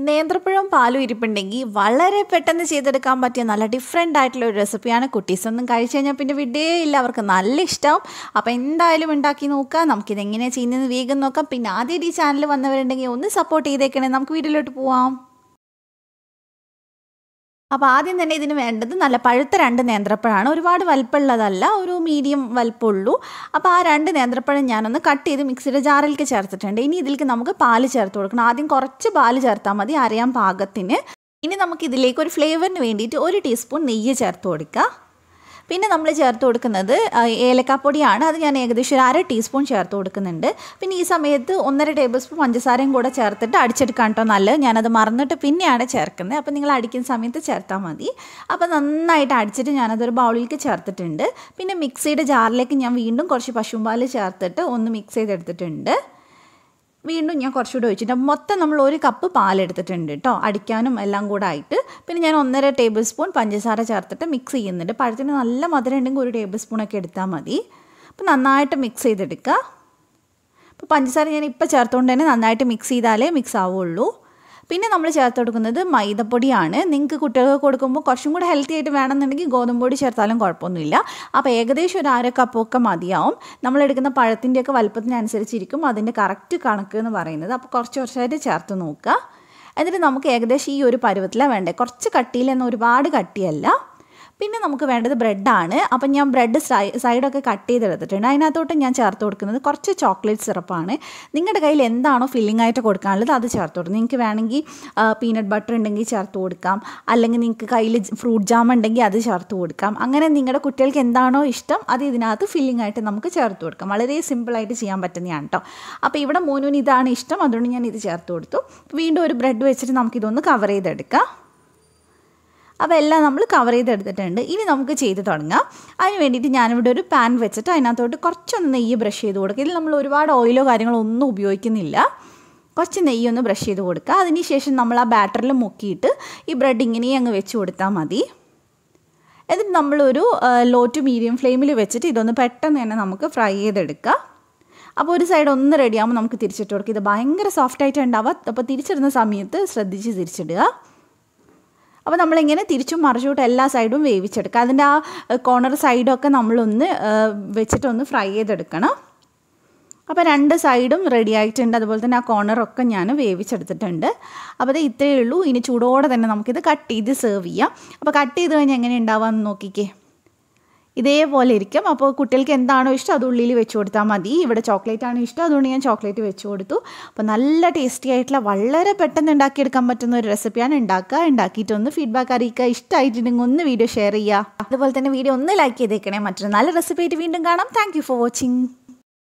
നേന്ത്രപ്പഴം പാലും ഇരിപ്പുണ്ടെങ്കിൽ വളരെ പെട്ടെന്ന് ചെയ്തെടുക്കാൻ പറ്റിയ നല്ല ഡിഫറെൻ്റ് ആയിട്ടുള്ള ഒരു റെസിപ്പിയാണ് കുട്ടീസ് ഒന്നും കഴിച്ചു കഴിഞ്ഞാൽ പിന്നെ വിടേ ഇല്ല അവർക്ക് നല്ല ഇഷ്ടം അപ്പോൾ എന്തായാലും ഉണ്ടാക്കി നോക്കാം നമുക്കിത് എങ്ങനെയാണ് ചെയ്യുന്നത് വേഗം നോക്കാം പിന്നെ ആദ്യം ഈ ചാനൽ വന്നവരുണ്ടെങ്കിൽ ഒന്ന് സപ്പോർട്ട് ചെയ്തേക്കണേ നമുക്ക് വീട്ടിലോട്ട് പോവാം അപ്പോൾ ആദ്യം തന്നെ ഇതിന് വേണ്ടത് നല്ല പഴുത്ത രണ്ട് നേന്ത്രപ്പഴമാണ് ഒരുപാട് വലിപ്പമുള്ളതല്ല ഒരു മീഡിയം വലിപ്പമുള്ളൂ അപ്പോൾ ആ രണ്ട് നേന്ത്രപ്പഴം ഞാനൊന്ന് കട്ട് ചെയ്ത് മിക്സിയുടെ ജാറിലേക്ക് ചേർത്തിട്ടുണ്ട് ഇനി ഇതിലേക്ക് നമുക്ക് പാല് ചേർത്ത് കൊടുക്കണം ആദ്യം കുറച്ച് പാല് ചേർത്താൽ മതി അറിയാൻ പാകത്തിന് ഇനി നമുക്ക് ഇതിലേക്ക് ഒരു ഫ്ലേവറിന് വേണ്ടിയിട്ട് ഒരു ടീസ്പൂൺ നെയ്യ് ചേർത്ത് കൊടുക്കുക പിന്നെ നമ്മൾ ചേർത്ത് കൊടുക്കുന്നത് ഏലക്കാപ്പൊടിയാണ് അത് ഞാൻ ഏകദേശം ഒരു അര ടീസ്പൂൺ ചേർത്ത് കൊടുക്കുന്നുണ്ട് പിന്നെ ഈ സമയത്ത് ഒന്നര ടേബിൾ സ്പൂൺ പഞ്ചസാരയും കൂടെ ചേർത്തിട്ട് അടിച്ചെടുക്കാൻ കേട്ടോ നല്ലത് ഞാനത് മറന്നിട്ട് പിന്നെയാണ് ചേർക്കുന്നത് അപ്പോൾ നിങ്ങൾ അടിക്കുന്ന സമയത്ത് ചേർത്താൽ മതി അപ്പോൾ നന്നായിട്ട് അടിച്ചിട്ട് ഞാനതൊരു ബൗളിലേക്ക് ചേർത്തിട്ടുണ്ട് പിന്നെ മിക്സിയുടെ ജാറിലേക്ക് ഞാൻ വീണ്ടും കുറച്ച് പശുമ്പാൽ ചേർത്തിട്ട് ഒന്ന് മിക്സ് ചെയ്തെടുത്തിട്ടുണ്ട് വീണ്ടും ഞാൻ കുറച്ചുകൂടെ ഒഴിച്ചിട്ട് മൊത്തം നമ്മൾ ഒരു കപ്പ് പാലെടുത്തിട്ടുണ്ട് കേട്ടോ അടിക്കാനും എല്ലാം കൂടെ ആയിട്ട് പിന്നെ ഞാൻ ഒന്നര ടേബിൾ സ്പൂൺ പഞ്ചസാര ചേർത്തിട്ട് മിക്സ് ചെയ്യുന്നുണ്ട് പഴത്തിന് നല്ല മധുരം ഉണ്ടെങ്കിൽ ഒരു ടേബിൾ സ്പൂണൊക്കെ എടുത്താൽ മതി അപ്പോൾ നന്നായിട്ട് മിക്സ് ചെയ്തെടുക്കുക അപ്പോൾ പഞ്ചസാര ഞാൻ ഇപ്പോൾ ചേർത്തുകൊണ്ട് തന്നെ നന്നായിട്ട് മിക്സ് ചെയ്താലേ മിക്സ് ആവുള്ളൂ പിന്നെ നമ്മൾ ചേർത്ത് കൊടുക്കുന്നത് മൈദപ്പൊടിയാണ് നിങ്ങൾക്ക് കുട്ടികൾക്ക് കൊടുക്കുമ്പോൾ കുറച്ചും കൂടെ ഹെൽത്തി ആയിട്ട് വേണമെന്നുണ്ടെങ്കിൽ ഗോതമ്പ് പൊടി ചേർത്താലും കുഴപ്പമൊന്നുമില്ല അപ്പോൾ ഏകദേശം ഒരു അര കപ്പൊക്കെ മതിയാവും നമ്മൾ എടുക്കുന്ന പഴത്തിൻ്റെയൊക്കെ വലുപ്പത്തിനനുസരിച്ചിരിക്കും അതിൻ്റെ കറക്റ്റ് കണക്ക് എന്ന് പറയുന്നത് അപ്പോൾ കുറച്ച് കുറച്ചായിട്ട് ചേർത്ത് നോക്കുക എന്നിട്ട് നമുക്ക് ഏകദേശം ഈ ഒരു പരുവത്തിലാണ് വേണ്ടത് കുറച്ച് കട്ടിയിലെന്ന് ഒരുപാട് കട്ടിയല്ല പിന്നെ നമുക്ക് വേണ്ടത് ബ്രെഡാണ് അപ്പം ഞാൻ ബ്രെഡ് സൈഡൊക്കെ കട്ട് ചെയ്തെടുത്തിട്ടുണ്ട് അതിനകത്തോട്ട് ഞാൻ ചേർത്ത് കൊടുക്കുന്നത് കുറച്ച് ചോക്ലേറ്റ് സിറപ്പാണ് നിങ്ങളുടെ കയ്യിൽ എന്താണോ ഫില്ലിംഗ് ആയിട്ട് കൊടുക്കാനുള്ളത് അത് ചേർത്ത് കൊടുക്കും നിങ്ങൾക്ക് വേണമെങ്കിൽ പീനട്ട് ബട്ടർ ഉണ്ടെങ്കിൽ ചേർത്ത് കൊടുക്കാം അല്ലെങ്കിൽ നിങ്ങൾക്ക് കയ്യിൽ ഫ്രൂട്ട് ജാം ഉണ്ടെങ്കിൽ അത് ചേർത്ത് കൊടുക്കാം അങ്ങനെ നിങ്ങളുടെ കുട്ടികൾക്ക് എന്താണോ ഇഷ്ടം അത് ഇതിനകത്ത് ഫില്ലിംഗ് ആയിട്ട് നമുക്ക് ചേർത്ത് കൊടുക്കാം വളരെ സിമ്പിളായിട്ട് ചെയ്യാൻ പറ്റുന്നതാണ് കേട്ടോ അപ്പോൾ ഇവിടെ മോനുവിന് ഇതാണ് ഇഷ്ടം അതുകൊണ്ട് ഞാൻ ഇത് ചേർത്ത് കൊടുത്തു വീണ്ടും ഒരു ബ്രെഡ് വെച്ചിട്ട് നമുക്കിതൊന്ന് കവർ ചെയ്തെടുക്കാം അപ്പോൾ എല്ലാം നമ്മൾ കവർ ചെയ്തെടുത്തിട്ടുണ്ട് ഇനി നമുക്ക് ചെയ്ത് തുടങ്ങാം അതിന് വേണ്ടിയിട്ട് ഞാനിവിടെ ഒരു പാൻ വെച്ചിട്ട് അതിനകത്തോട്ട് കുറച്ചൊന്ന് നെയ്യ് ബ്രഷ് ചെയ്ത് കൊടുക്കുക ഇതിൽ നമ്മൾ ഒരുപാട് ഓയിലോ കാര്യങ്ങളോ ഒന്നും ഉപയോഗിക്കുന്നില്ല കുറച്ച് നെയ്യൊന്ന് ബ്രഷ് ചെയ്ത് കൊടുക്കുക അതിനുശേഷം നമ്മൾ ആ ബാറ്ററിൽ മുക്കിയിട്ട് ഈ ബ്രെഡ് ഇങ്ങനെ അങ്ങ് വെച്ച് കൊടുത്താൽ മതി എന്നിട്ട് നമ്മളൊരു ലോ ടു മീഡിയം ഫ്ലെയിമിൽ വെച്ചിട്ട് ഇതൊന്ന് പെട്ടെന്ന് തന്നെ നമുക്ക് ഫ്രൈ ചെയ്തെടുക്കുക അപ്പോൾ ഒരു സൈഡ് ഒന്ന് റെഡിയാകുമ്പോൾ നമുക്ക് തിരിച്ചിട്ട് കൊടുക്കുക ഇത് ഭയങ്കര സോഫ്റ്റായിട്ട് ഉണ്ടാവുക അപ്പോൾ തിരിച്ചിടുന്ന സമയത്ത് ശ്രദ്ധിച്ച് തിരിച്ചിടുക അപ്പോൾ നമ്മളിങ്ങനെ തിരിച്ചും മറിച്ചും എല്ലാ സൈഡും വേവിച്ചെടുക്കുക അതിൻ്റെ ആ കോർണർ സൈഡൊക്കെ നമ്മളൊന്ന് വെച്ചിട്ടൊന്ന് ഫ്രൈ ചെയ്തെടുക്കണം അപ്പോൾ രണ്ട് സൈഡും റെഡി ആയിട്ടുണ്ട് അതുപോലെ തന്നെ ആ കോർണറൊക്കെ ഞാൻ വേവിച്ചെടുത്തിട്ടുണ്ട് അപ്പോൾ അത് ഇത്രയേ ഉള്ളൂ ഇനി ചൂടോടെ തന്നെ നമുക്കിത് കട്ട് ചെയ്ത് സെർവ് ചെയ്യാം അപ്പോൾ കട്ട് ചെയ്ത് കഴിഞ്ഞാൽ എങ്ങനെ ഉണ്ടാവാമെന്ന് നോക്കിക്കേ ഇതേപോലെ ഇരിക്കും അപ്പോൾ കുട്ടികൾക്ക് എന്താണോ ഇഷ്ടം അത് ഉള്ളിൽ വെച്ച് കൊടുത്താൽ മതി ഇവിടെ ചോക്ലേറ്റ് ആണ് ഇഷ്ടം അതുകൊണ്ട് ഞാൻ ചോക്ലേറ്റ് വെച്ച് കൊടുത്തു അപ്പോൾ നല്ല ടേസ്റ്റി ആയിട്ടുള്ള വളരെ പെട്ടെന്ന് ഉണ്ടാക്കിയെടുക്കാൻ പറ്റുന്ന ഒരു റെസിപ്പിയാണ് ഉണ്ടാക്കുക ഉണ്ടാക്കിയിട്ടൊന്ന് ഫീഡ്ബാക്ക് അറിയിക്കുക ഇഷ്ടമായിട്ടുണ്ടെങ്കിൽ ഒന്ന് വീഡിയോ ഷെയർ ചെയ്യുക അതുപോലെ തന്നെ വീഡിയോ ഒന്ന് ലൈക്ക് ചെയ്തേക്കണേ മറ്റൊരു നല്ല റെസിപ്പി ആയിട്ട് വീണ്ടും കാണാം താങ്ക് ഫോർ വാച്ചിങ്